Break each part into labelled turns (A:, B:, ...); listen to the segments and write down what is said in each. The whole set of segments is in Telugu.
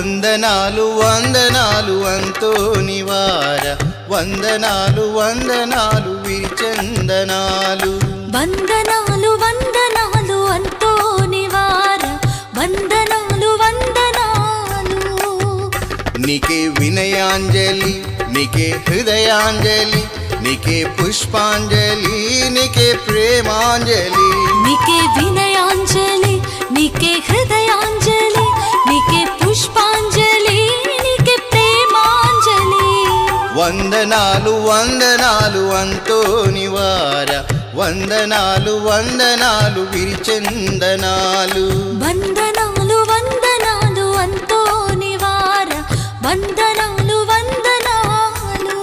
A: వందనాలు వందనాలు అంతో నివార వందనాలు వందనాలు విరిచందనాలు
B: వందనాలు వందనాలు అంతో నివార వందనాలు వందనాలు
A: నీకే వినయాంజలి నీకే హృదయాంజలి నీకే పుష్పాంజలి నీకే ప్రేమాంజలి
B: నీకే వినయాంజలి నీకే హృదయాంజలి నీకే పుష్పాంజలి నీకే ప్రేమాంజలి
A: వందనాలు వందనాలు అంతో నివార వందనాలు వందనాలు విరిచందనాలు
B: వందనాలు వందనాలు అంతో నివార వందనాలు వందనాలు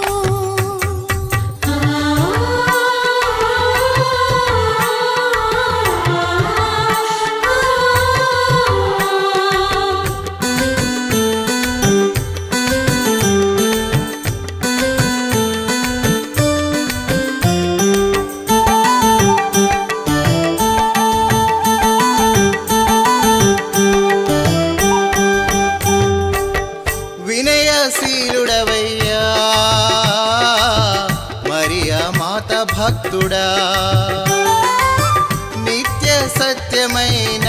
A: వినయశీలుడవయ్యా మరియా మాత భక్తుడా నిత్య సత్యమైన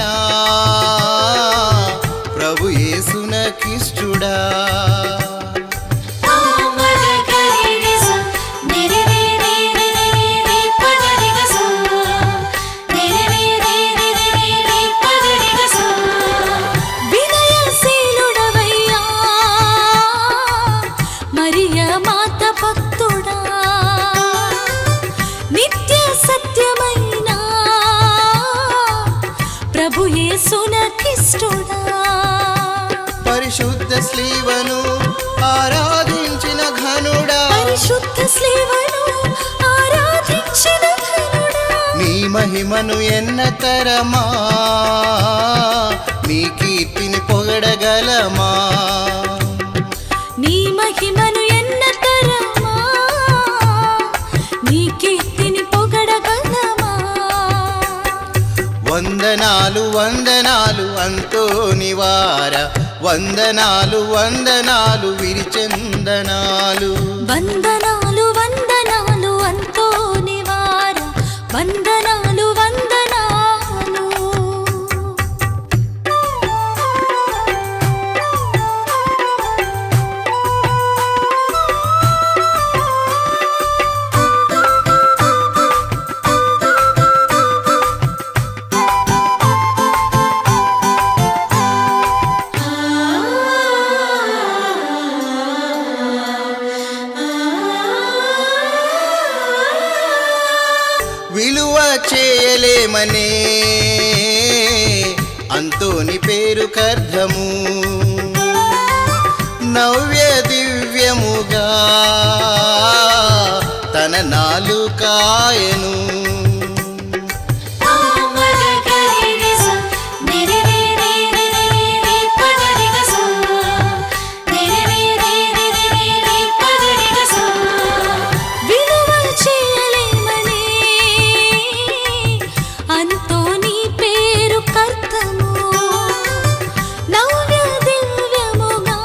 A: ప్రభు యేసునకిష్టుడా
B: వినయశీలుడవయ్యా మరియ మాత భక్తుడా నిత్య సత్యమైన ప్రభు యేసునకిష్టుడా
A: పరిశుద్ధ స్లీవను ఆరాధించిన ఘనుడా
B: పరిశుద్ధ స్లేవను ఆరాధించిన ఘనుడా
A: నీ మహిమను ఎన్నతరమా నీ కీర్తిని పొగడగలమా
B: నీ మహిమను ఎన్నతరమా నీ కీర్తిని పొగడగలమా
A: వందనాలు వందనాలు అంతో నివార వందనాలు వందనాలు విరిచందనాలు
B: వందనాలు వందనాలు అంతో నివార వందనాలు వందనాలు
A: విలువ చేయలేమనే అంతోని పేరు కర్ధము నవ్య దివ్యముగా తన నాలుకాయను
B: విలువ చేయలేమనే అంతో నీ పేరు కర్తము నవ్య దివ్యముగా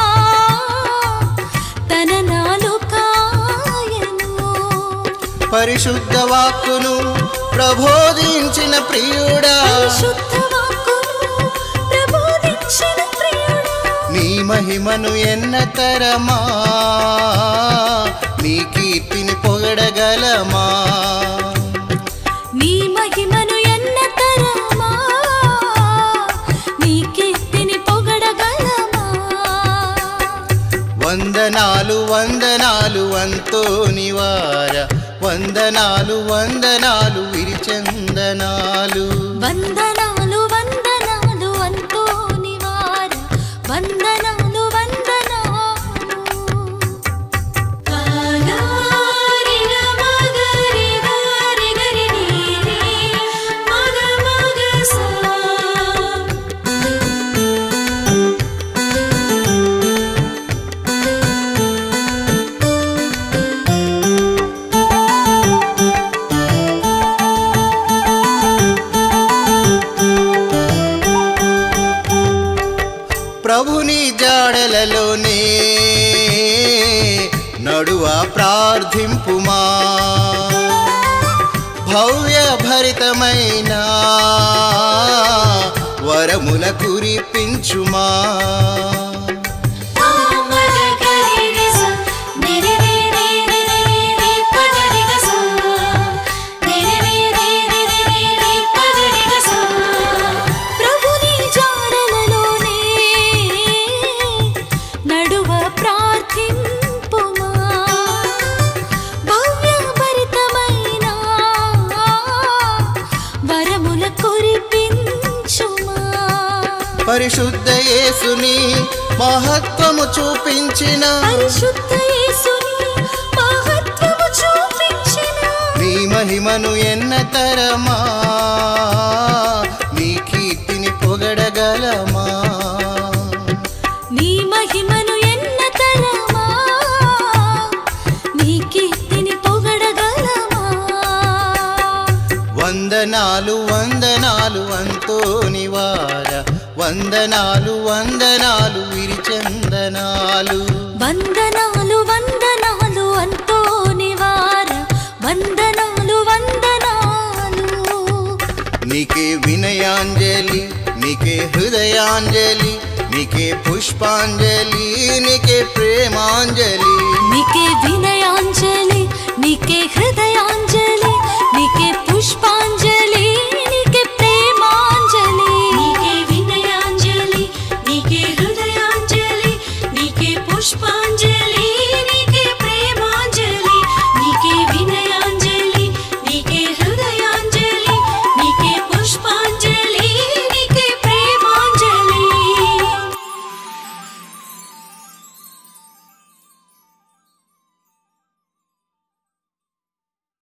B: తన నాలుకాయను
A: పరిశుద్ధ వాక్కును ప్రబోధించిన ప్రియుడా
B: పరిశుద్ధ వాక్కును ప్రబోధించిన ప్రియుడా
A: నీ మహిమను ఎన్నతరమా నీ కీర్తిని పొగడగలమా
B: నీ మహిమను ఎన్నతరమా నీ కీర్తిని పొగడగలమా
A: వందనాలు వందనాలు అంతో నివార వందనాలు వందనాలు విరిచందనాలు
B: వందనాలు వందనాలు అంతో నివార వందనాలు వందనాలు
A: వందనాలు ప్రభుని జాడలలోనే నడువ ప్రార్థింపుమా భవ్య భరితమైన వరముల కురిపించుమా
B: ప్రభుని జాడలలోనే నడువ ప్రార్థింపుమా భవ్యభరితమైన వరముల కురిపించుమా
A: పరిశుద్ధ యేసుని మహత్వము చూపించిన
B: పరిశుద్ధ యేసుని మహత్వము చూపించిన
A: నీ మహిమను ఎన్న తరమా నీ కీర్తిని పొగడగలమా
B: నీ మహిమను ఎన్న తరమా నీ కీర్తిని పొగడగలమా
A: వందనాలు వందనాలు అంతోని వార వందనాలు వందనాలు విరిచందనాలు
B: వందనాలు వందనాలు అంతో నివార వందనాలు వందనాలు
A: నీకే వినయాంజలి నీకే హృదయాంజలి నీకే పుష్పాంజలి నీకే ప్రేమాంజలి